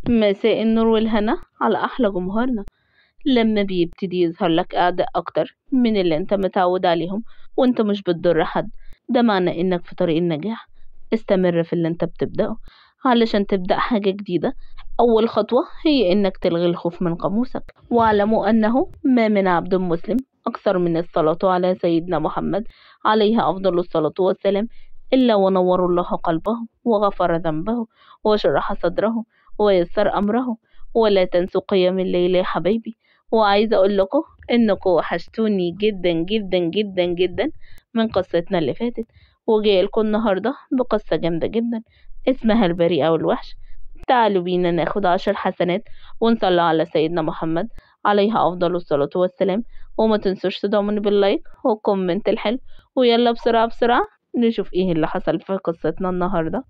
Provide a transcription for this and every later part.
مساء النور والهنا على أحلى جمهورنا لما بيبتدي يظهر لك أعداء أكتر من اللي أنت متعود عليهم وأنت مش بتضر حد ده معنى إنك في طريق النجاح استمر في اللي أنت بتبدأه علشان تبدأ حاجة جديدة أول خطوة هي إنك تلغي الخوف من قاموسك واعلموا أنه ما من عبد مسلم أكثر من الصلاة على سيدنا محمد عليه أفضل الصلاة والسلام إلا ونور الله قلبه وغفر ذنبه وشرح صدره ويسر أمره ولا تنسوا قيام الليل يا حبايبي وعايزة أقول لكم إنكم وحشتوني جدا جدا جدا جدا من قصتنا اللي فاتت وجاي لكم النهاردة بقصة جامدة جدا اسمها البريئة والوحش تعالوا بينا ناخد عشر حسنات ونصلي على سيدنا محمد عليها أفضل الصلاة والسلام وما تنسوش تدعموني باللايك والكومنت الحلو ويلا بسرعة بسرعة نشوف ايه اللي حصل في قصتنا النهاردة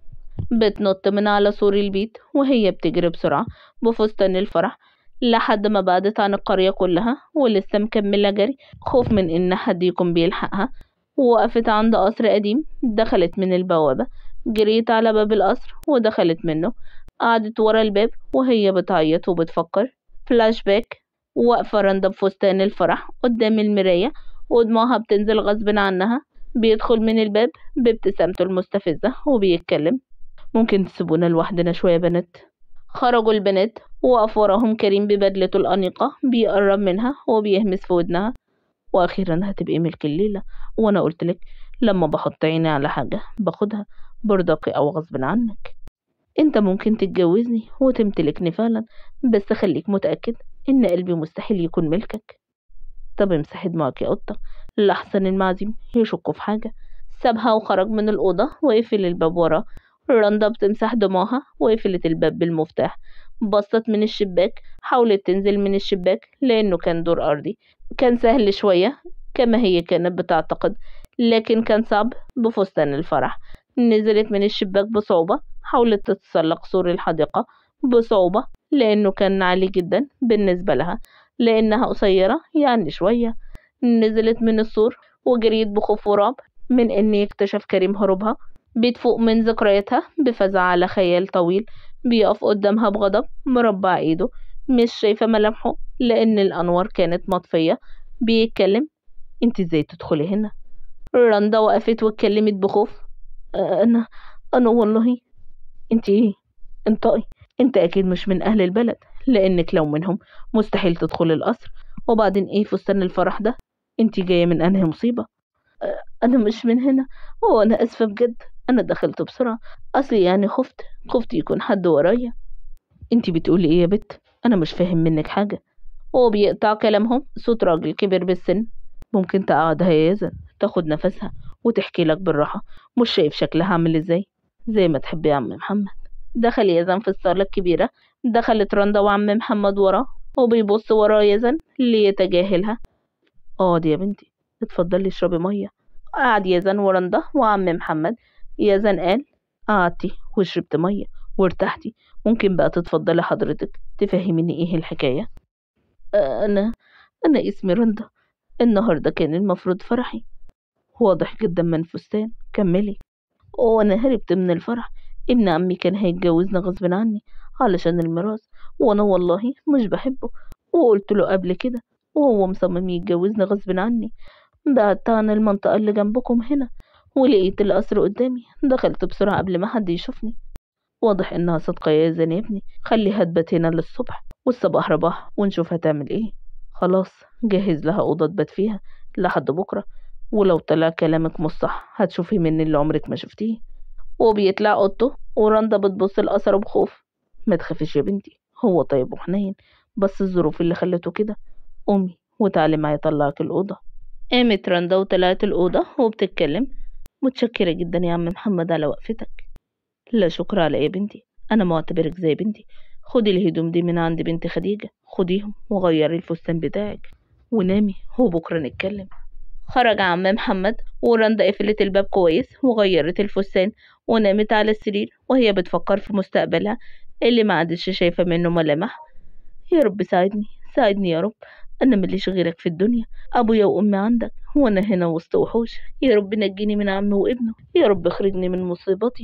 بتنط من على سور البيت وهي بتجري بسرعة بفستان الفرح لحد ما بعدت عن القرية كلها ولسه مكملة جري خوف من إن حد يكون بيلحقها وقفت عند قصر قديم دخلت من البوابة جريت على باب القصر ودخلت منه قعدت ورا الباب وهي بتعيط وبتفكر فلاش باك واقفة رندا بفستان الفرح قدام المراية ودموعها بتنزل غصب عنها بيدخل من الباب بابتسامته المستفزة وبيتكلم ممكن تسيبونا لوحدنا شوية بنات خرجوا البنات وقف وراهم كريم ببدلته الأنيقة بيقرب منها وبيهمس في ودنها وأخيرا هتبقي ملك الليلة وأنا قلتلك لما بحط عيني على حاجة باخدها برضاقي أو غصب عنك انت ممكن تتجوزني وتمتلكني فعلا بس خليك متأكد ان قلبي مستحيل يكون ملكك طب امسحي دماغك يا قطة لحسن المعزم يشكوا في حاجة سابها وخرج من الأوضة وقفل الباب وراه رندا بتمسح دموعها وقفلت الباب بالمفتاح بصت من الشباك حاولت تنزل من الشباك لأنه كان دور أرضي كان سهل شوية كما هي كانت بتعتقد لكن كان صعب بفستان الفرح نزلت من الشباك بصعوبة حاولت تتسلق سور الحديقة بصعوبة لأنه كان عالي جدا بالنسبة لها لأنها قصيرة يعني شوية نزلت من السور وجريت بخوف ورعب من إن يكتشف كريم هروبها بتفوق من ذكرياتها بفزع على خيال طويل بيقف قدامها بغضب مربع ايده مش شايفة ملامحه لأن الأنوار كانت مطفية بيتكلم انت ازاي تدخلي هنا رندا وقفت واتكلمت بخوف أنا أنا والله انت ايه انطقي انت أكيد مش من أهل البلد لأنك لو منهم مستحيل تدخلي القصر وبعدين ايه فستان الفرح ده انت جاية من أنهي مصيبة أنا مش من هنا وأنا آسفة بجد أنا دخلت بسرعة أصلي يعني خفت خفت يكون حد ورايا انتي بتقولي ايه يا بت أنا مش فاهم منك حاجة وهو بيقطع كلامهم صوت راجل كبير بالسن ممكن تقعدها يا يزن تاخد نفسها وتحكي لك بالراحة مش شايف شكلها عامل ازاي زي ما تحبي يا عم محمد دخل يزن في الصالة الكبيرة دخلت رندا وعم محمد وراه وبيبص ورا يزن ليتجاهلها اقعدي يا بنتي اتفضلي اشربي مية قعد يزن ورندا وعم محمد يزن قال قعدتي وشربت مية وارتحتي ممكن بقى تتفضلي حضرتك تفهميني ايه الحكاية أنا أنا اسمي رندا النهاردة كان المفروض فرحي واضح جدا من فستان كملي وأنا هربت من الفرح ابن عمي كان هيتجوزنا غصب عني علشان الميراث وأنا والله مش بحبه وقلت له قبل كده وهو مصمم يتجوزنا غصب عني بعدت عن المنطقة اللي جنبكم هنا ولقيت القصر قدامي دخلت بسرعة قبل ما حد يشوفني واضح إنها صدقة يا زين يا ابني خليها تبات هنا للصبح والصباح رباح ونشوف هتعمل ايه خلاص جهز لها أوضة تبات فيها لحد بكرة ولو طلع كلامك مش صح هتشوفي مني اللي عمرك ما شفتيه وبيطلع أوضته ورندا بتبص الأثر بخوف ما تخافيش يا بنتي هو طيب وحنين بس الظروف اللي خلته كده قومي وتعالي معايا طلعك الأوضة قامت رندا وطلعت الأوضة وبتتكلم متشكرة جدا يا عم محمد على وقفتك لا شكر على ايه يا بنتي أنا معتبرك زي بنتي خدي الهدوم دي من عند بنت خديجة خديهم وغيري الفستان بتاعك ونامي وبكرة نتكلم خرج عم محمد ورندا قفلت الباب كويس وغيرت الفستان ونامت على السرير وهي بتفكر في مستقبلها اللي ما عادش شايفة منه ملامح يا رب ساعدني ساعدني يا رب أنا مليش غيرك في الدنيا أبويا وأمي عندك وأنا هنا وسط وحوش يا رب نجيني من عمي وابنه يا رب اخرجني من مصيبتي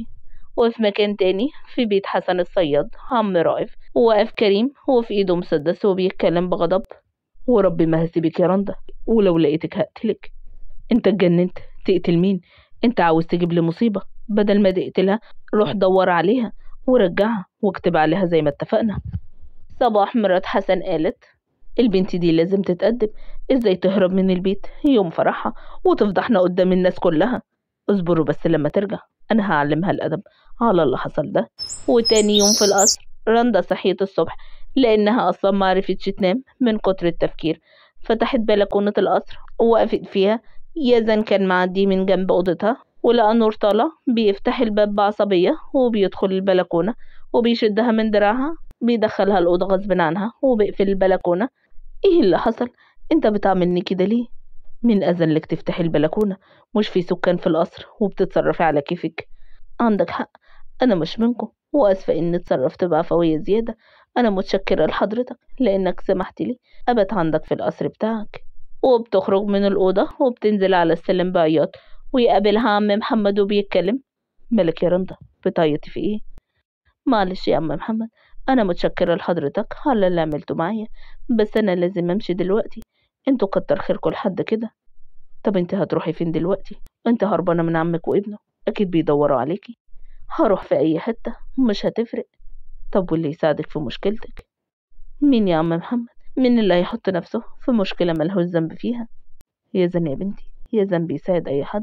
وفي مكان تاني في بيت حسن الصياد عم رائف وواقف كريم وفي ايده مسدس وبيتكلم بغضب وربي ما هسيبك يا رندا ولو لقيتك هقتلك انت اتجننت تقتل مين انت عاوز تجيب لي مصيبة بدل ما تقتلها روح دور عليها ورجعها واكتب عليها زي ما اتفقنا صباح مرات حسن قالت البنت دي لازم تتقدم ازاي تهرب من البيت يوم فرحها وتفضحنا قدام الناس كلها اصبروا بس لما ترجع انا هعلمها الادب على اللي حصل ده وتاني يوم في القصر رندا صحيت الصبح لانها اصلا ما عرفتش تنام من كتر التفكير فتحت بلكونة القصر ووقفت فيها يزن كان معدي من جنب اوضتها ولقى نور طالع بيفتح الباب بعصبية وبيدخل البلكونة وبيشدها من دراعها بيدخلها الأوضة غصب عنها وبيقفل البلكونة ايه اللي حصل انت بتعملني كده ليه مين أذن لك تفتحي البلكونة مش في سكان في القصر وبتتصرفي على كيفك عندك حق أنا مش منكم وأسفة إني اتصرفت بعفوية زيادة أنا متشكرة لحضرتك لأنك سمحت لي أبات عندك في القصر بتاعك وبتخرج من الأوضة وبتنزل على السلم بعياط ويقابلها عم محمد وبيتكلم مالك يا رندا بتعيطي في ايه معلش يا عم محمد انا متشكره لحضرتك على اللي عملته معايا بس انا لازم امشي دلوقتي انتوا كتر خيركم لحد كده طب انت هتروحي فين دلوقتي انت هربانه من عمك وابنه اكيد بيدوروا عليكي هروح في اي حته مش هتفرق طب واللي يساعدك في مشكلتك مين يا عم محمد مين اللي هيحط نفسه في مشكله ملهوش ذنب فيها يا زن يا بنتي يا ذنبي يساعد اي حد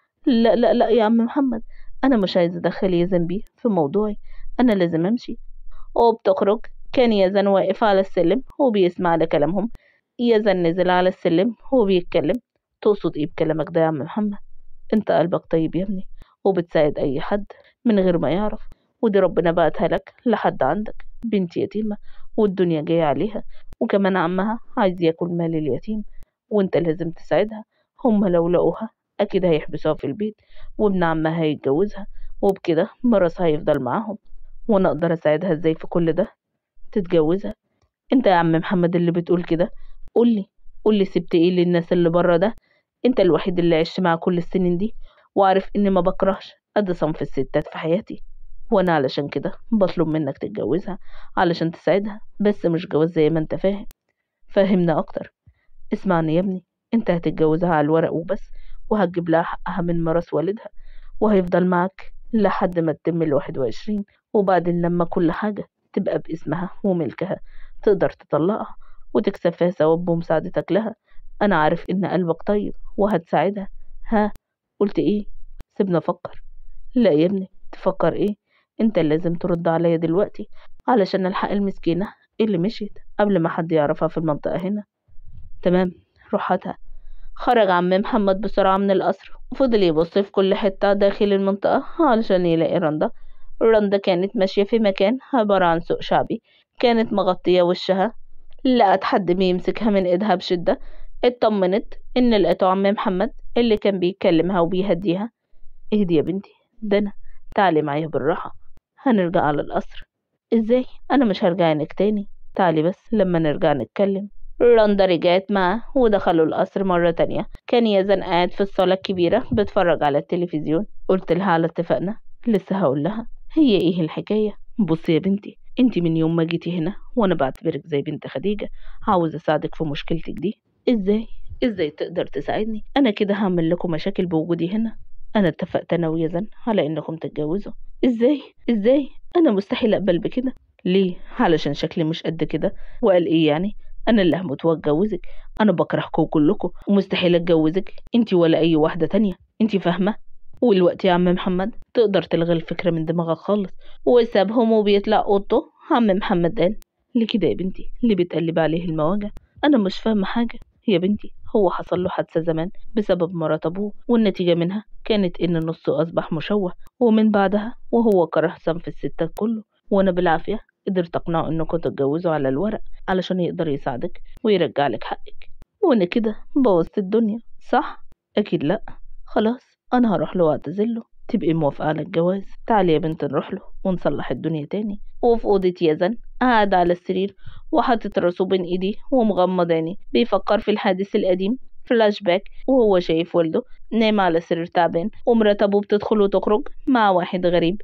لا لا لا يا عم محمد انا مش عايزه ادخل يا ذنبي في موضوعي انا لازم امشي وبتخرج كان يزن واقف على السلم وبيسمع لكلامهم يزن نزل على السلم وبيتكلم تقصد ايه بكلامك ده يا عم محمد انت قلبك طيب يا ابني وبتساعد اي حد من غير ما يعرف ودي ربنا بعتها لك لحد عندك بنت يتيمة والدنيا جاية عليها وكمان عمها عايز ياكل مال اليتيم وانت لازم تساعدها هما لو لقوها اكيد هيحبسوها في البيت وابن عمها هيتجوزها وبكده مرسها هيفضل معاهم وانا اقدر اساعدها ازاي في كل ده تتجوزها انت يا عم محمد اللي بتقول كده قولي قولي سبت ايه للناس اللي بره ده انت الوحيد اللي عشت مع كل السنين دي وعارف اني ما بكرهش قد صنف الستات في حياتي وانا علشان كده بطلب منك تتجوزها علشان تساعدها بس مش جواز زي ما انت فاهم فهمنا اكتر اسمعني يا ابني انت هتتجوزها على الورق وبس وهتجيب لها حقها من ميراث والدها وهيفضل معاك لحد ما تتم الواحد وعشرين وبعدين لما كل حاجة تبقى باسمها وملكها تقدر تطلقها وتكسب فيها ثواب بمساعدتك لها أنا عارف إن قلبك طيب وهتساعدها ها قلت إيه سيبنا أفكر لا يا ابني تفكر إيه أنت لازم ترد عليا دلوقتي علشان الحق المسكينة اللي مشيت قبل ما حد يعرفها في المنطقة هنا تمام روح هاتها خرج عم محمد بسرعة من القصر وفضل يبص في كل حتة داخل المنطقة علشان يلاقي رندا رندا كانت ماشية في مكان عبارة عن سوق شعبي كانت مغطية وشها لقت حد بيمسكها من ايدها بشدة اطمنت ان لقيته عم محمد اللي كان بيكلمها وبيهديها اهدي يا بنتي ده انا تعالي معايا بالراحة هنرجع على القصر ازاي انا مش هرجع عينك تاني تعالي بس لما نرجع نتكلم رندا رجعت معاه ودخلوا القصر مرة تانية كان يزن قاعد في الصالة الكبيرة بتفرج على التلفزيون قلت لها على اتفقنا لسه هقول لها هي ايه الحكاية بصي يا بنتي انت من يوم ما جيتي هنا وانا بعتبرك زي بنت خديجة عاوز اساعدك في مشكلتك دي ازاي ازاي تقدر تساعدني انا كده هعمل لكم مشاكل بوجودي هنا انا اتفقت انا ويزن على انكم تتجوزوا ازاي ازاي انا مستحيل اقبل بكده ليه علشان شكلي مش قد كده وقال ايه يعني انا اللي هموت واتجوزك انا بكرهكم كلكم ومستحيل اتجوزك انت ولا اي واحده تانية انت فاهمه والوقت يا عم محمد تقدر تلغي الفكره من دماغك خالص وسابهم وبيطلع اوضته عم محمد قال ليه كده يا بنتي اللي بتقلب عليه المواجع انا مش فاهمه حاجه يا بنتي هو حصل له حادثة زمان بسبب مرات أبوه والنتيجة منها كانت إن نصه أصبح مشوه ومن بعدها وهو كره صنف الستات كله وأنا بالعافية قدرت أقنعه إنكم تتجوزوا على الورق علشان يقدر يساعدك ويرجع لك حقك وأنا كده بوظت الدنيا صح؟ أكيد لأ خلاص أنا هروح له وأعتذرله تبقي موافقة على الجواز تعالي يا بنت نروح له ونصلح الدنيا تاني وفي أوضة يزن قاعد على السرير وحاطط راسه بين ايديه ومغمض عينيه بيفكر في الحادث القديم فلاش باك وهو شايف والده نايم على سرير تعبان ومرات ابوه بتدخل وتخرج مع واحد غريب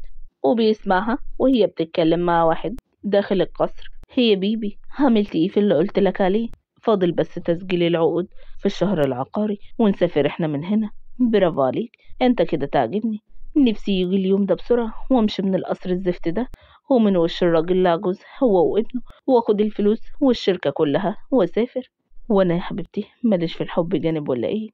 وبيسمعها وهي بتتكلم مع واحد داخل القصر هي بيبي عملت ايه في اللي قلت لك عليه فاضل بس تسجيل العقود في الشهر العقاري ونسافر احنا من هنا برافو عليك انت كده تعجبني نفسي يجي اليوم ده بسرعة وامشي من القصر الزفت ده ومن وش الراجل العجوز هو وابنه واخد الفلوس والشركة كلها واسافر وانا يا حبيبتي ماليش في الحب جانب ولا ايه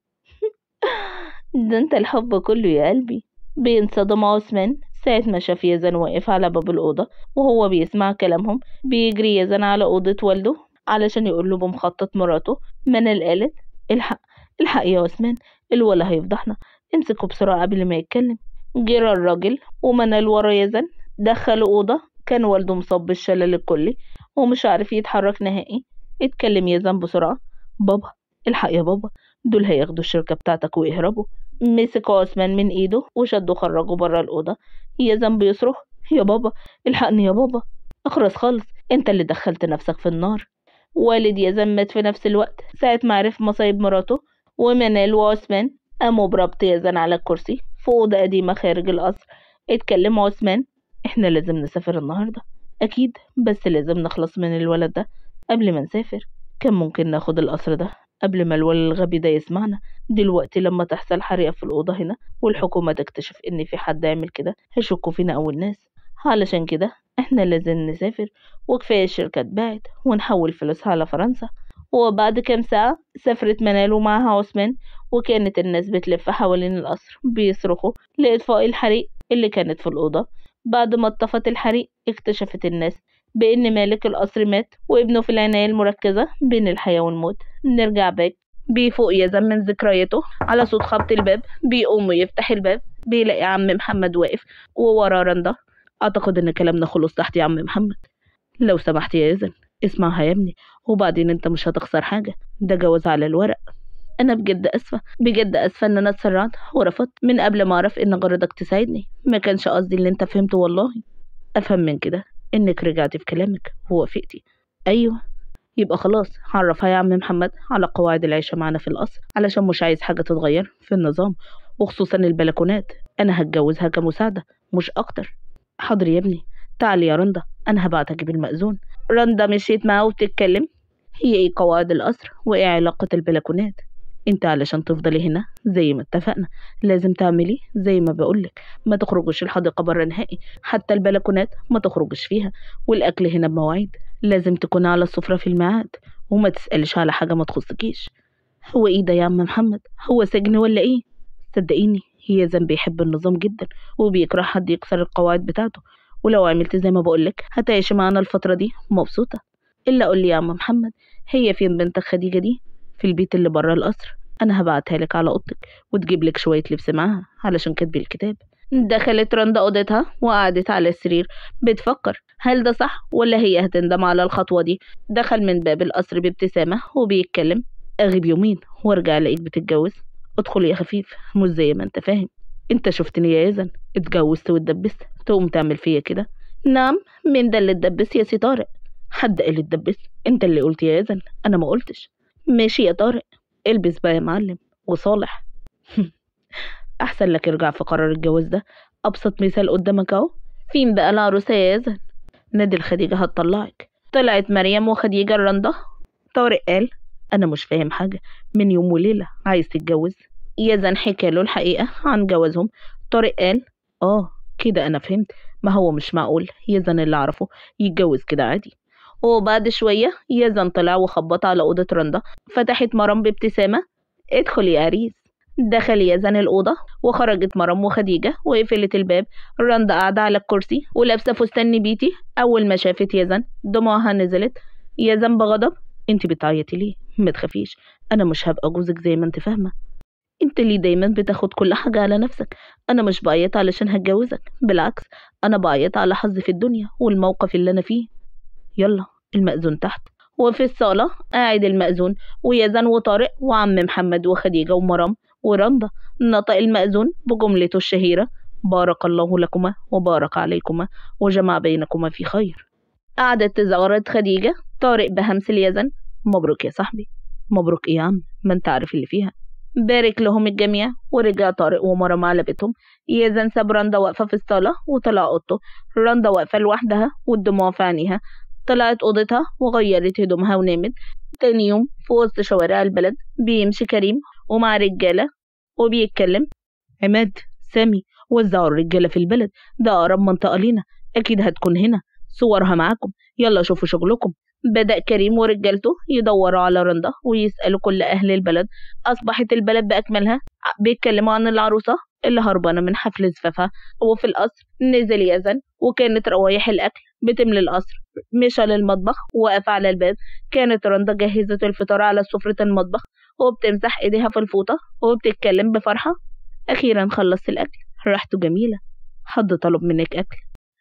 ده انت الحب كله يا قلبي بينصدم عثمان ساعة ما شاف يزن واقف على باب الأوضة وهو بيسمع كلامهم بيجري يزن على أوضة والده علشان يقول له بمخطط مراته منال قالت الحق الحق يا عثمان الولا هيفضحنا امسكه بسرعة قبل ما يتكلم جرى الراجل ومنال ورا يزن دخلوا أوضة كان والده مصاب بالشلل الكلي ومش عارف يتحرك نهائي اتكلم يزن بسرعة بابا الحق يا بابا دول هياخدوا الشركة بتاعتك ويهربوا مسك عثمان من ايده وشده خرجه بره الأوضة يزن بيصرخ يا بابا الحقني يا بابا اخرس خالص انت اللي دخلت نفسك في النار والد يزن مات في نفس الوقت ساعة ما عرف مصايب مراته ومنال وعثمان قاموا بربط يزن على الكرسي في أوضة قديمة خارج القصر اتكلم عثمان احنا لازم نسافر النهاردة أكيد بس لازم نخلص من الولد ده قبل ما نسافر كان ممكن ناخد القصر ده قبل ما الولد الغبي ده يسمعنا دلوقتي لما تحصل حريقة في الأوضة هنا والحكومة تكتشف إن في حد عمل كده هيشكوا فينا أول ناس علشان كده احنا لازم نسافر وكفاية الشركة اتباعت ونحول فلوسها على فرنسا وبعد كام ساعة سافرت منال ومعها عثمان وكانت الناس بتلف حوالين القصر بيصرخوا لإطفاء الحريق اللي كانت في الأوضة بعد ما اتطفت الحريق اكتشفت الناس بإن مالك القصر مات وابنه في العناية المركزة بين الحياة والموت نرجع باك بيفوق يزن من ذكرياته على صوت خبط الباب بيقوم ويفتح الباب بيلاقي عم محمد واقف ووراه رندا أعتقد إن كلامنا خلص تحت يا عم محمد لو سمحت يا يزن اسمعها يا ابني وبعدين انت مش هتخسر حاجة ده جواز على الورق أنا بجد أسفة بجد أسفة إن أنا اتسرعت ورفضت من قبل ما أعرف إن غرضك تساعدني ما كانش قصدي اللي أنت فهمته والله أفهم من كده إنك رجعتي في كلامك ووافقتي أيوه يبقى خلاص عرفها يا عم محمد على قواعد العيشة معنا في القصر علشان مش عايز حاجة تتغير في النظام وخصوصا البلكونات أنا هتجوزها كمساعدة مش أكتر حاضر يا ابني تعالي يا رندا أنا هبعت أجيب المأذون رندا مشيت معاه وبتتكلم هي إيه قواعد القصر وإيه علاقة البلكونات انت علشان تفضلي هنا زي ما اتفقنا لازم تعملي زي ما بقولك ما تخرجش الحديقة بره نهائي حتى البلكونات ما تخرجش فيها والأكل هنا بمواعيد لازم تكون على السفرة في الميعاد وما تسألش على حاجة ما تخصكيش هو ايه ده يا عم محمد هو سجن ولا ايه صدقيني هي زن بيحب النظام جدا وبيكره حد يكسر القواعد بتاعته ولو عملت زي ما بقولك هتعيش معانا الفترة دي مبسوطة إلا قولي يا عم محمد هي فين بنتك خديجة دي في البيت اللي بره القصر أنا هبعتها لك على أوضتك وتجيب لك شوية لبس معاها علشان كاتبي الكتاب دخلت رندا أوضتها وقعدت على السرير بتفكر هل ده صح ولا هي هتندم على الخطوة دي دخل من باب القصر بابتسامة وبيتكلم أغيب يومين وارجع الاقيك بتتجوز ادخل يا خفيف مش زي ما انت فاهم انت شفتني يا يزن اتجوزت واتدبست تقوم تعمل فيا كده نعم مين ده اللي اتدبس يا سي طارق حد قال اتدبس انت اللي قلت يا يزن انا ما قلتش ماشي يا طارق البس بقى يا معلم وصالح احسن لك ارجع في قرار الجواز ده ابسط مثال قدامك اهو فين بقى العروسه يا يزن نادي الخديجه هتطلعك طلعت مريم وخديجه الرنده طارق قال انا مش فاهم حاجه من يوم وليله عايز تتجوز يزن حكى له الحقيقه عن جوازهم طارق قال اه كده انا فهمت ما هو مش معقول يزن اللي اعرفه يتجوز كده عادي وبعد شوية يزن طلع وخبط على أوضة رندا فتحت مرام بابتسامة ادخل يا عريس دخل يزن الأوضة وخرجت مرام وخديجة وقفلت الباب رندا قاعدة على الكرسي ولابسة فستان نبيتي أول ما شافت يزن دموعها نزلت يزن بغضب انت بتعيطي ليه ما تخافيش انا مش هبقى جوزك زي ما انت فاهمه انت ليه دايما بتاخد كل حاجه على نفسك انا مش بعيط علشان هتجوزك بالعكس انا بعيط على حظي في الدنيا والموقف اللي انا فيه يلا المأذون تحت وفي الصالة قاعد المأذون ويزن وطارق وعم محمد وخديجة ومرام ورندا نطق المأذون بجملته الشهيرة بارك الله لكما وبارك عليكما وجمع بينكما في خير قعدت تزغرد خديجة طارق بهمس اليزن مبروك يا صاحبي مبروك ايه يا عم ما انت عارف اللي فيها بارك لهم الجميع ورجع طارق ومرام على بيتهم يزن ساب رندا واقفة في الصالة وطلع أوضته رندا واقفة لوحدها والدموع في عينيها طلعت أوضتها وغيرت هدومها ونامت تاني يوم في وسط شوارع البلد بيمشي كريم ومع رجالة وبيتكلم عماد سامي وزعوا الرجالة في البلد ده أقرب منطقة لينا أكيد هتكون هنا صورها معاكم يلا شوفوا شغلكم بدأ كريم ورجالته يدوروا على رندا ويسألوا كل أهل البلد أصبحت البلد بأكملها بيتكلموا عن العروسة اللي هربانة من حفل زفافها وفي القصر نزل يزن وكانت روايح الأكل بتملي القصر مشى للمطبخ وقف على الباب كانت رندا جهزت الفطار على سفرة المطبخ وبتمسح ايديها في الفوطة وبتتكلم بفرحة أخيرا خلصت الأكل ريحته جميلة حد طلب منك أكل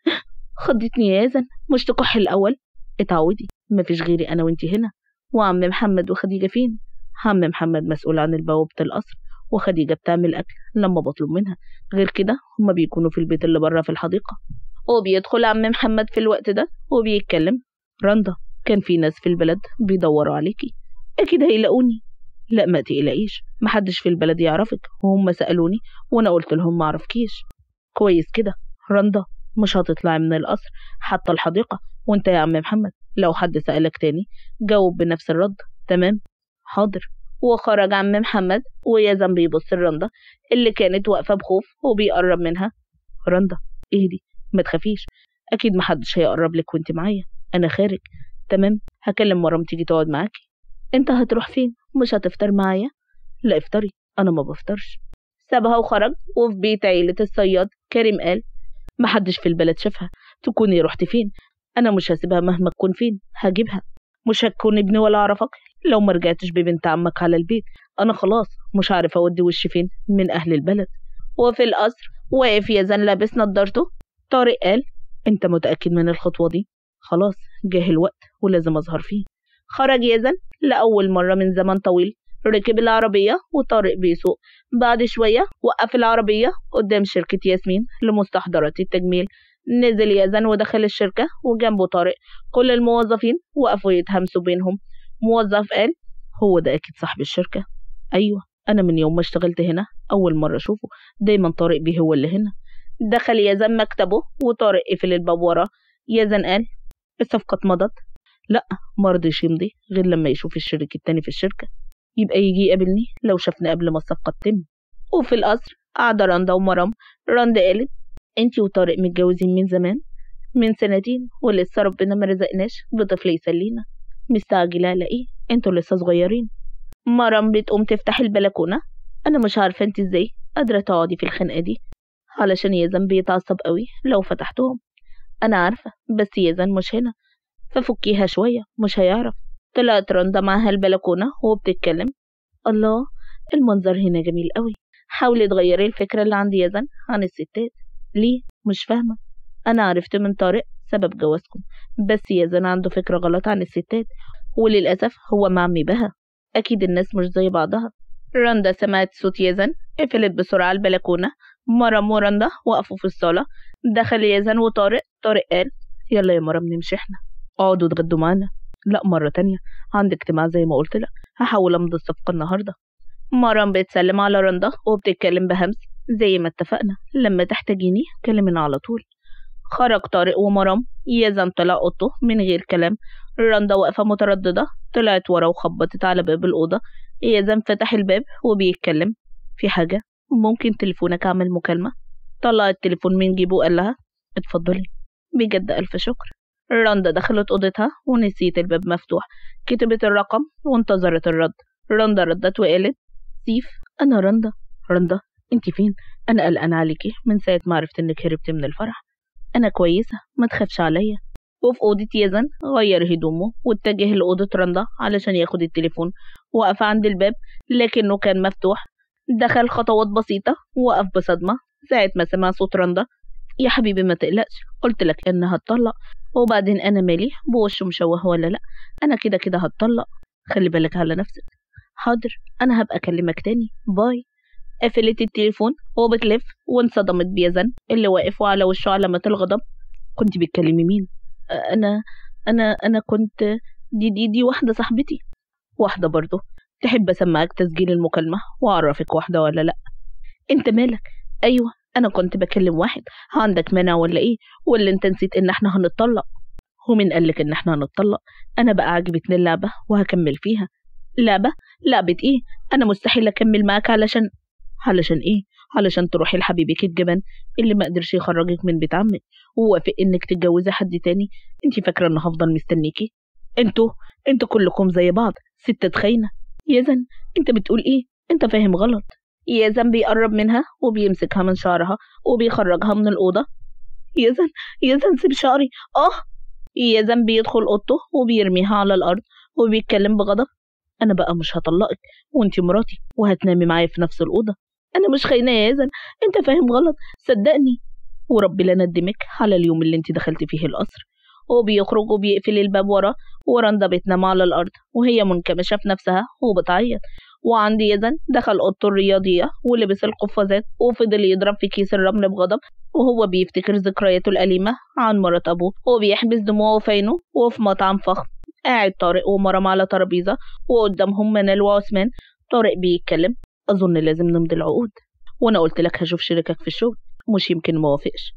خضتني يا يزن مش تكح الأول اتعودي مفيش غيري أنا وانتي هنا وعم محمد وخديجة فين عم محمد مسؤول عن البوابة القصر وخديجة بتعمل أكل لما بطلب منها غير كده هما بيكونوا في البيت اللي بره في الحديقة وبيدخل عم محمد في الوقت ده وبيتكلم رندا كان في ناس في البلد بيدوروا عليكي أكيد هيلاقوني لا ما تقلقيش محدش في البلد يعرفك وهم سألوني وأنا قلت لهم معرفكيش كويس كده رندا مش هتطلعي من القصر حتى الحديقة وانت يا عم محمد لو حد سألك تاني جاوب بنفس الرد تمام حاضر وخرج عم محمد ويزن بيبص لرندا اللي كانت واقفة بخوف وبيقرب منها رندا اهدي ما تخافيش اكيد محدش هيقرب لك وانت معايا انا خارج تمام هكلم مرام تيجي تقعد معاكي انت هتروح فين مش هتفطر معايا لا افطري انا ما بفطرش سابها وخرج وفي بيت عيلة الصياد كريم قال محدش في البلد شافها تكوني رحت فين انا مش هسيبها مهما تكون فين هجيبها مش هتكون ابني ولا اعرفك لو ما رجعتش ببنت عمك على البيت انا خلاص مش عارف اودي وشي فين من اهل البلد وفي القصر واقف يزن لابس نضارته طارق قال انت متأكد من الخطوة دي خلاص جه الوقت ولازم اظهر فيه خرج يزن لأول مرة من زمن طويل ركب العربية وطارق بيسوق بعد شوية وقف العربية قدام شركة ياسمين لمستحضرات التجميل نزل يزن ودخل الشركة وجنبه طارق كل الموظفين وقفوا يتهمسوا بينهم موظف قال هو ده أكيد صاحب الشركة أيوة أنا من يوم ما اشتغلت هنا أول مرة أشوفه دايما طارق بيه هو اللي هنا دخل يزن مكتبه وطارق قفل الباب وراه يزن قال الصفقة اتمضت لا مرضيش يمضي غير لما يشوف الشريك التاني في الشركة يبقى يجي يقابلني لو شافني قبل ما الصفقة تتم وفي القصر قاعدة رندا ومرام رندا قالت انتي وطارق متجوزين من زمان من سنتين ولسه ربنا ما رزقناش بطفل يسلينا مستعجلة على ايه انتوا لسه صغيرين مرام بتقوم تفتح البلكونة انا مش عارفة انت ازاي قادرة تقعدي في الخنقة دي علشان يزن بيتعصب قوي لو فتحتهم انا عارفة بس يزن مش هنا ففكيها شوية مش هيعرف طلعت رندا معاها البلكونة وبتتكلم الله المنظر هنا جميل قوي حاولي تغيري الفكرة اللي عند يزن عن الستات ليه مش فاهمة أنا عرفت من طارق سبب جوازكم بس يزن عنده فكرة غلط عن الستات وللأسف هو معمي بها أكيد الناس مش زي بعضها رندا سمعت صوت يزن قفلت بسرعة البلكونة مرام ورندا وقفوا في الصالة دخل يزن وطارق طارق قال يلا يا مرام نمشي احنا اقعدوا اتغدوا معانا لا مرة تانية عندي اجتماع زي ما قلت لك هحاول امضي الصفقة النهاردة مرام بتسلم على رندا وبتتكلم بهمس زي ما اتفقنا لما تحتاجيني كلمنا على طول خرج طارق ومرام يزن طلع اوضته من غير كلام رندا واقفة مترددة طلعت ورا وخبطت على باب الأوضة يزن فتح الباب وبيتكلم في حاجة ممكن تليفونك أعمل مكالمة طلع التليفون من جيبه وقال لها اتفضلي بجد ألف شكر رندا دخلت أوضتها ونسيت الباب مفتوح كتبت الرقم وانتظرت الرد رندا ردت وقالت سيف أنا رندا رندا انت فين أنا قلقانة عليكي من ساعة ما عرفت إنك هربتي من الفرح أنا كويسة ما تخافش عليا وفي أوضة يزن غير هدومه واتجه لأوضة رندا علشان ياخد التليفون وقف عند الباب لكنه كان مفتوح دخل خطوات بسيطة وقف بصدمة ساعة ما سمع صوت رندا يا حبيبي ما تقلقش قلت لك انها هتطلق وبعدين انا مالي بوشه مشوه ولا لا انا كده كده هتطلق خلي بالك على نفسك حاضر انا هبقى اكلمك تاني باي قفلت التليفون وبتلف وانصدمت بيزن اللي واقف على وشه علامة الغضب كنت بتكلمي مين انا انا انا كنت دي دي دي واحدة صاحبتي واحدة برضه تحب أسمعك تسجيل المكالمة وأعرفك واحدة ولا لأ أنت مالك أيوة أنا كنت بكلم واحد عندك مانع ولا إيه ولا أنت نسيت إن إحنا هنتطلق ومين قالك إن إحنا هنتطلق أنا بقى عجبتني اللعبة وهكمل فيها لعبة لعبة إيه أنا مستحيل أكمل معاك علشان علشان إيه علشان تروحي لحبيبك الجبن اللي ما قدرش يخرجك من بيت عمك ووافق إنك تتجوزي حد تاني أنت فاكرة إن هفضل مستنيكي انتوا انتوا كلكم زي بعض ستة خاينة يزن انت بتقول ايه انت فاهم غلط يزن بيقرب منها وبيمسكها من شعرها وبيخرجها من الأوضة يزن يزن سيب شعري اه يزن بيدخل أوضته وبيرميها على الأرض وبيتكلم بغضب أنا بقى مش هطلقك وانتي مراتي وهتنامي معايا في نفس الأوضة أنا مش خاينة يا يزن انت فاهم غلط صدقني وربي لا ندمك على اليوم اللي انت دخلتي فيه القصر وبيخرج وبيقفل الباب ورا ورندا بتنام على الأرض وهي منكمشة في نفسها وبتعيط وعند يزن دخل أوضته الرياضية ولبس القفازات وفضل يضرب في كيس الرمل بغضب وهو بيفتكر ذكرياته الأليمة عن مرات أبوه وبيحبس دموعه في عينه وفي مطعم فخم قاعد طارق ومرام على ترابيزة وقدامهم منال وعثمان طارق بيتكلم أظن لازم نمضي العقود وأنا قلت لك هشوف شريكك في الشغل مش يمكن موافقش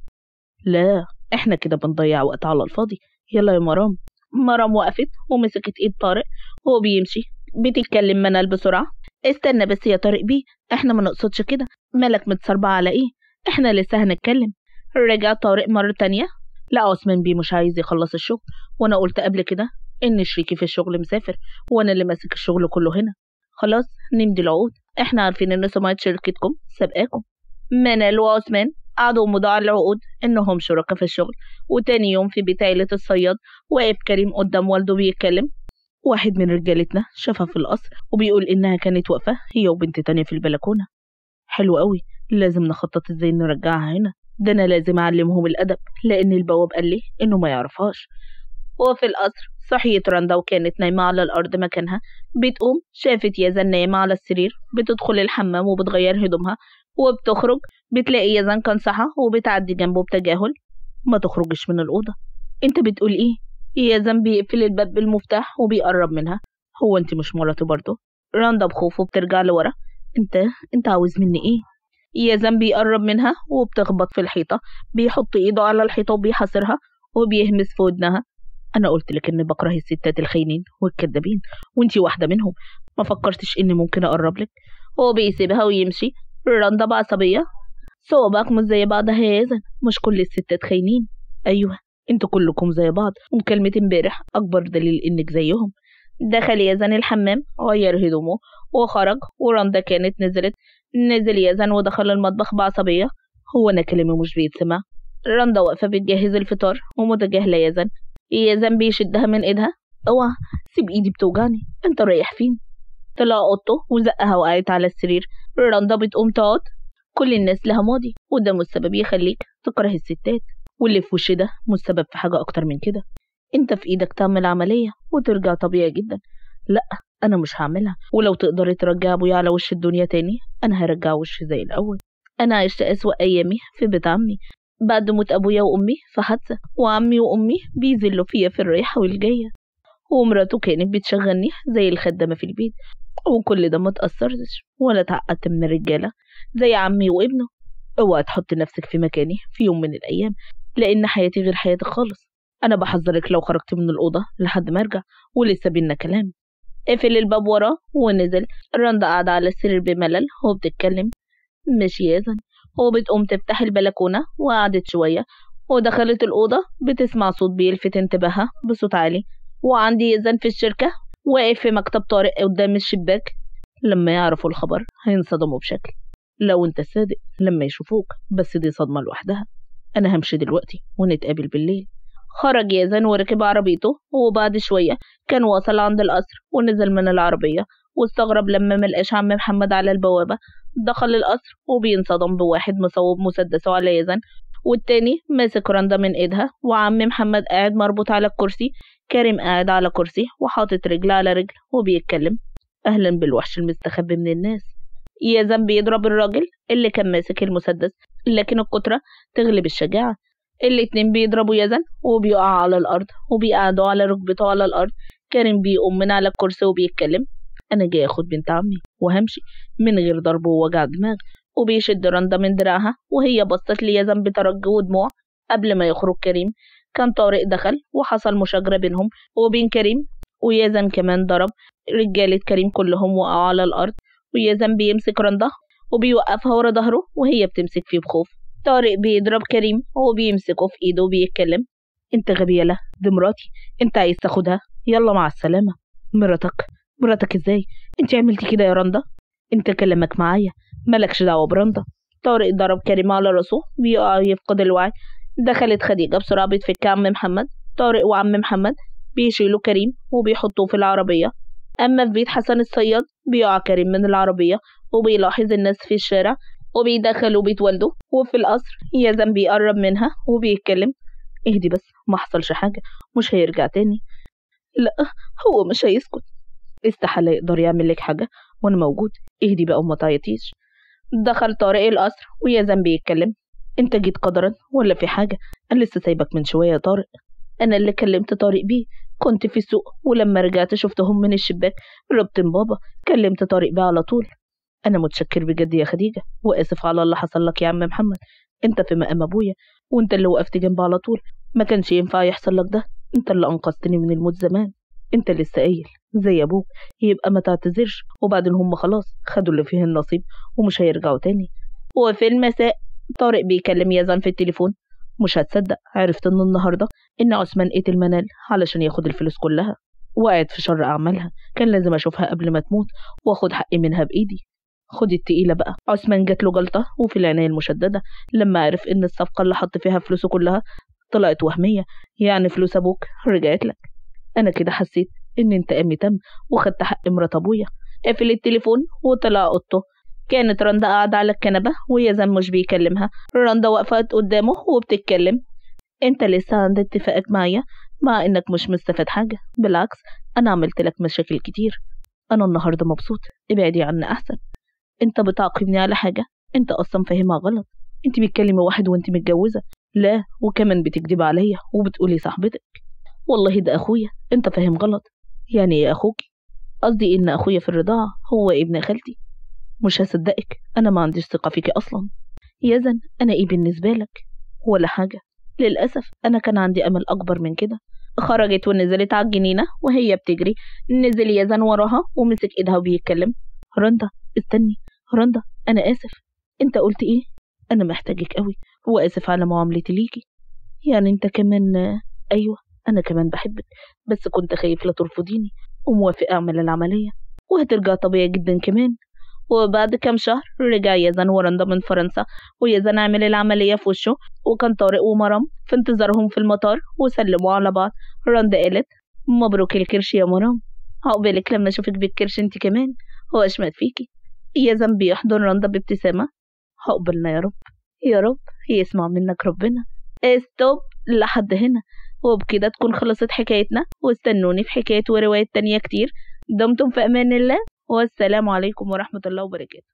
لا احنا كده بنضيع وقت على الفاضي يلا يا مرام مرام وقفت ومسكت ايد طارق وهو بيمشي بتتكلم منال بسرعة استنى بس يا طارق بيه احنا ما نقصدش كده مالك متصربع على ايه احنا لسه هنتكلم رجع طارق مرة تانية لا عثمان بيه مش عايز يخلص الشغل وانا قلت قبل كده ان شريكي في الشغل مسافر وانا اللي ماسك الشغل كله هنا خلاص نمضي العقود احنا عارفين ان سمعة شركتكم سابقاكم منال وعثمان قعدوا مضاع العقود إنهم شركاء في الشغل وتاني يوم في بيت عيلة الصياد واقف كريم قدام والده بيتكلم واحد من رجالتنا شافها في القصر وبيقول إنها كانت واقفة هي وبنت تانية في البلكونة حلو قوي لازم نخطط ازاي نرجعها هنا ده أنا لازم أعلمهم الأدب لأن البواب قال لي إنه ما يعرفهاش وفي القصر صحيت رندا وكانت نايمة على الأرض مكانها بتقوم شافت يزن نايمة على السرير بتدخل الحمام وبتغير هدومها وبتخرج بتلاقي يزن كان صحى وبتعدي جنبه بتجاهل ما تخرجش من الأوضة انت بتقول ايه يزن بيقفل الباب بالمفتاح وبيقرب منها هو انت مش مراتي برضه رندا بخوف وبترجع لورا انت انت عاوز مني ايه يزن بيقرب منها وبتخبط في الحيطة بيحط ايده على الحيطة وبيحاصرها وبيهمس في ودنها انا قلت لك اني بكره الستات الخاينين والكدابين وانتي واحدة منهم ما فكرتش اني ممكن اقرب لك هو بيسيبها ويمشي رندا بعصبية صوابعك مش زي بعضها يا يزن مش كل الستات خاينين ايوه انتوا كلكم زي بعض ومكالمة امبارح اكبر دليل انك زيهم دخل يزن الحمام غير هدومه وخرج ورندا كانت نزلت نزل يزن ودخل المطبخ بعصبية هو انا كلامي مش بيتسمع رندا واقفة بتجهز الفطار ومتجاهلة يزن يزن بيشدها من ايدها اوعى سيب ايدي بتوجعني انت رايح فين طلع اوضته وزقها وقعت على السرير رندا بتقوم تقعد كل الناس لها ماضي وده مش سبب يخليك تكره الستات واللي في وش ده مش سبب في حاجة أكتر من كده انت في ايدك تعمل عملية وترجع طبيعي جدا لا انا مش هعملها ولو تقدري ترجع ابويا على وش الدنيا تاني انا هرجع وش زي الاول انا عشت اسوأ ايامي في بيت عمي بعد موت ابويا وامي في حادثة وعمي وامي بيذلوا فيا في الرايحة والجاية ومراته كانت بتشغلني زي الخدامة في البيت وكل ده ما تأثرتش ولا اتعقدت من الرجالة زي عمي وابنه اوعى تحط نفسك في مكاني في يوم من الأيام لأن حياتي غير حياتك خالص أنا بحذرك لو خرجت من الأوضة لحد ما أرجع ولسه بينا كلام قفل الباب وراه ونزل رندا قاعدة على السرير بملل وهو بتتكلم مش يازن وبتقوم تفتح البلكونة وقعدت شوية ودخلت الأوضة بتسمع صوت بيلفت انتباهها بصوت عالي وعندي يزن في الشركة واقف في مكتب طارق قدام الشباك لما يعرفوا الخبر هينصدموا بشكل لو انت صادق لما يشوفوك بس دي صدمة لوحدها أنا همشي دلوقتي ونتقابل بالليل خرج يزن وركب عربيته وبعد شوية كان وصل عند القصر ونزل من العربية واستغرب لما ملقاش عم محمد على البوابة دخل القصر وبينصدم بواحد مصوب مسدسه على يزن والتاني ماسك رندا من ايدها وعم محمد قاعد مربوط على الكرسي كريم قاعد على كرسي وحاطط رجل على رجل وبيتكلم أهلا بالوحش المستخبي من الناس يزن بيضرب الراجل اللي كان ماسك المسدس لكن القطرة تغلب الشجاعة الاتنين بيضربوا يزن وبيقع على الأرض وبيقعدوا على ركبته على الأرض كريم بيقوم من على الكرسي وبيتكلم أنا جاي أخد بنت عمي وهمشي من غير ضرب ووجع دماغ وبيشد رندا من دراعها وهي بصت لي يزن بترجي ودموع قبل ما يخرج كريم كان طارق دخل وحصل مشاجرة بينهم وبين كريم ويزن كمان ضرب رجالة كريم كلهم وقعوا على الأرض ويزن بيمسك رندا وبيوقفها ورا ظهره وهي بتمسك فيه بخوف طارق بيضرب كريم وبيمسكه في ايده وبيتكلم انت غبي يلا دي مراتي انت عايز تاخدها يلا مع السلامة مراتك مراتك ازاي انت عملتي كده يا رندا انت كلامك معايا مالكش دعوة برندا طارق ضرب كريم على راسه بيقع يفقد الوعي دخلت خديجة بسرعة بتفك عم محمد طارق وعم محمد بيشيلوا كريم وبيحطوه في العربية أما في بيت حسن الصياد بيقع كريم من العربية وبيلاحظ الناس في الشارع وبيدخلوا بيت والده وفي القصر يزن بيقرب منها وبيتكلم اهدي بس ما حصلش حاجة مش هيرجع تاني لا هو مش هيسكت استحالة يقدر يعمل لك حاجة وانا موجود اهدي بقى وما تعيطيش دخل طارق القصر ويزن بيتكلم انت جيت قدرا ولا في حاجة انا لسه سايبك من شوية يا طارق انا اللي كلمت طارق بيه كنت في السوق ولما رجعت شفتهم من الشباك ربطن بابا كلمت طارق بيه على طول انا متشكر بجد يا خديجة واسف على اللي حصل لك يا عم محمد انت في مقام ابويا وانت اللي وقفت جنبي على طول ما كانش ينفع يحصل لك ده انت اللي انقذتني من الموت زمان انت لسه قايل زي ابوك يبقى ما تعتذرش وبعدين هم خلاص خدوا اللي فيه النصيب ومش هيرجعوا تاني وفي المساء طارق بيكلم يزن في التليفون مش هتصدق عرفت انه النهارده ان عثمان قتل منال علشان ياخد الفلوس كلها وقعت في شر اعمالها كان لازم اشوفها قبل ما تموت واخد حقي منها بايدي خد التقيلة بقى عثمان جات له جلطة وفي العناية المشددة لما عرف إن الصفقة اللي حط فيها فلوسه كلها طلعت وهمية يعني فلوس أبوك رجعت لك أنا كده حسيت إن انتقامي تم وخدت حق مرات أبويا قفل التليفون وطلع أوضته كانت رندا قاعدة على الكنبة ويزن مش بيكلمها رندا وقفت قدامه وبتتكلم انت لسه عند اتفاقك معايا مع انك مش مستفاد حاجة بالعكس انا عملت لك مشاكل كتير انا النهاردة مبسوط ابعدي عني احسن انت بتعاقبني على حاجة انت اصلا فاهمها غلط انت بتكلمي واحد وانت متجوزة لا وكمان بتكدب عليا وبتقولي صاحبتك والله ده اخويا انت فاهم غلط يعني ايه اخوكي قصدي ان اخويا في الرضاعة هو ابن خالتي مش هصدقك انا ما عنديش ثقة فيكي اصلا يزن انا ايه بالنسبة لك ولا حاجة للأسف أنا كان عندي أمل أكبر من كده خرجت ونزلت على الجنينة وهي بتجري نزل يزن وراها ومسك إيدها وبيتكلم رندا استني رندا أنا آسف أنت قلت إيه؟ أنا محتاجك قوي وآسف على معاملتي ليكي يعني أنت كمان أيوة أنا كمان بحبك بس كنت خايف لا ترفضيني وموافق أعمل العملية وهترجع طبيعي جدا كمان وبعد كام شهر رجع يزن ورندا من فرنسا ويزن عمل العملية في وشه وكان طارق ومرام في انتظارهم في المطار وسلموا على بعض رندا قالت مبروك الكرش يا مرام عقبالك لما اشوفك بالكرش انت كمان هو اشمت فيكي يزن بيحضن رندا بابتسامة عقبالنا يا رب يا رب يسمع منك ربنا ستوب لحد هنا وبكده تكون خلصت حكايتنا واستنوني في حكايات وروايات تانية كتير دمتم في أمان الله والسلام عليكم ورحمة الله وبركاته